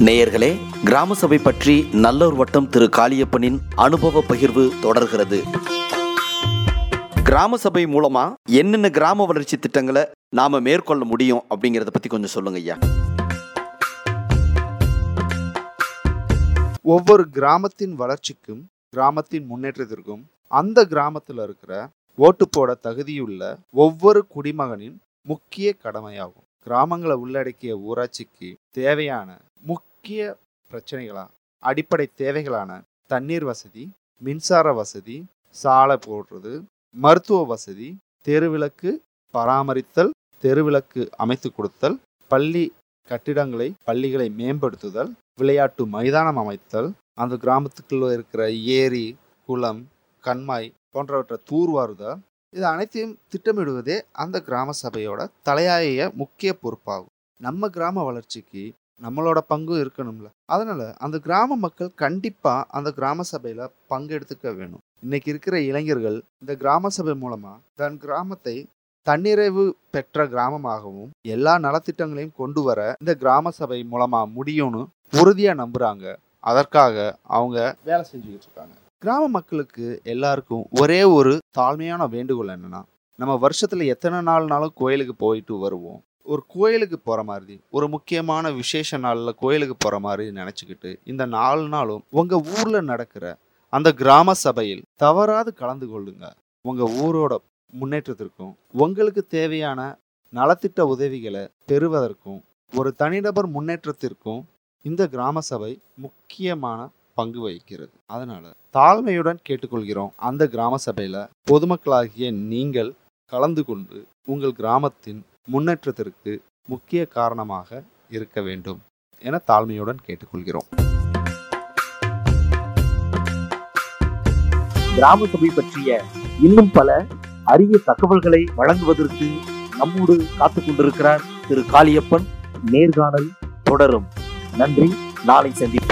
நேயர்களே கிராம சபை பற்றி நல்லூர் வட்டம் திரு காளியப்பனின் அனுபவ பகிர்வு தொடர்கிறது கிராம சபை மூலமா என்னென்ன கிராம வளர்ச்சி திட்டங்களை நாம மேற்கொள்ள முடியும் அப்படிங்கறத பத்தி கொஞ்சம் சொல்லுங்க ஐயா ஒவ்வொரு கிராமத்தின் வளர்ச்சிக்கும் கிராமத்தின் முன்னேற்றத்திற்கும் அந்த கிராமத்தில் இருக்கிற ஓட்டு போட தகுதியுள்ள ஒவ்வொரு குடிமகனின் முக்கிய கடமையாகும் கிராமங்களை உள்ளடக்கிய ஊராட்சிக்கு தேவையான முக்கிய பிரச்சனைகளா அடிப்படை தேவைகளான தண்ணீர் வசதி மின்சார வசதி சாலை போடுறது மருத்துவ வசதி தெருவிளக்கு பராமரித்தல் தெருவிளக்கு அமைத்து கொடுத்தல் பள்ளி கட்டிடங்களை பள்ளிகளை மேம்படுத்துதல் விளையாட்டு மைதானம் அமைத்தல் அந்த கிராமத்துக்குள்ள இருக்கிற ஏரி குளம் கண்மாய் போன்றவற்றை தூர்வாருதல் இது அனைத்தையும் திட்டமிடுவதே அந்த கிராம சபையோட தலையாய முக்கிய பொறுப்பாகும் நம்ம கிராம வளர்ச்சிக்கு நம்மளோட பங்கும் இருக்கணும்ல அதனால அந்த கிராம மக்கள் கண்டிப்பா அந்த கிராம சபையில பங்கெடுத்துக்க வேணும் இன்னைக்கு இருக்கிற இளைஞர்கள் இந்த கிராம சபை மூலமா தன் கிராமத்தை தன்னிறைவு பெற்ற கிராமமாகவும் எல்லா நலத்திட்டங்களையும் கொண்டு வர இந்த கிராம சபை மூலமா முடியும்னு உறுதியா நம்புறாங்க அதற்காக அவங்க வேலை செஞ்சுக்கிட்டு இருக்காங்க கிராம மக்களுக்கு எல்லாருக்கும் ஒரே ஒரு தாழ்மையான வேண்டுகோள் என்னன்னா நம்ம வருஷத்துல எத்தனை நாள்னாலும் கோயிலுக்கு போயிட்டு வருவோம் ஒரு கோயிலுக்கு போற மாதிரி ஒரு முக்கியமான விசேஷ நாள்ல கோயிலுக்கு போற மாதிரி நினைச்சுக்கிட்டு இந்த நாலு நாளும் உங்க ஊர்ல நடக்கிற அந்த கிராம சபையில் தவறாது கலந்து கொள்ளுங்க உங்க ஊரோட முன்னேற்றத்திற்கும் உங்களுக்கு தேவையான நலத்திட்ட உதவிகளை பெறுவதற்கும் ஒரு தனிநபர் முன்னேற்றத்திற்கும் இந்த கிராம சபை முக்கியமான பங்கு வகிக்கிறது அதனால தாழ்மையுடன் கேட்டுக்கொள்கிறோம் அந்த கிராம சபையில பொதுமக்களாகிய நீங்கள் கலந்து கொண்டு உங்கள் கிராமத்தின் முன்னேற்றத்திற்கு முக்கிய காரணமாக இருக்க வேண்டும் என தாழ்மையுடன் கேட்டுக்கொள்கிறோம் கிராம சபை பற்றிய இன்னும் பல அரிய தகவல்களை வழங்குவதற்கு நம்மோடு காத்துக் கொண்டிருக்கிறார் திரு காளியப்பன் நேர்காணல் தொடரும் நன்றி நாளை சந்திப்போம்